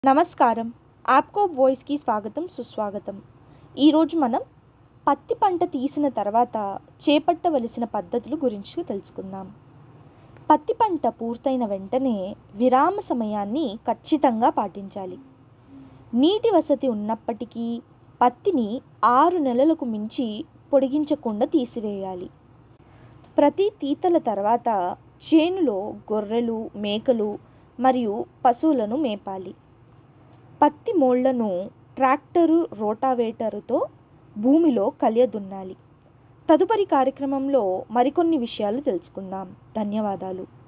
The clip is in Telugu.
నమస్కారం ఆప్కో వాయిస్కి స్వాగతం సుస్వాగతం ఈరోజు మనం పత్తి పంట తీసిన తర్వాత చేపట్టవలసిన పద్ధతులు గురించి తెలుసుకుందాం పత్తి పంట పూర్తయిన వెంటనే విరామ సమయాన్ని ఖచ్చితంగా పాటించాలి నీటి వసతి ఉన్నప్పటికీ పత్తిని ఆరు నెలలకు మించి పొడిగించకుండా తీసివేయాలి ప్రతి తీతల తర్వాత చేనులో గొర్రెలు మేకలు మరియు పశువులను మేపాలి పత్తి మోళ్లను ట్రాక్టరు రోటావేటరుతో భూమిలో కలియదున్నాలి తదుపరి కార్యక్రమంలో మరికొన్ని విషయాలు తెలుసుకుందాం ధన్యవాదాలు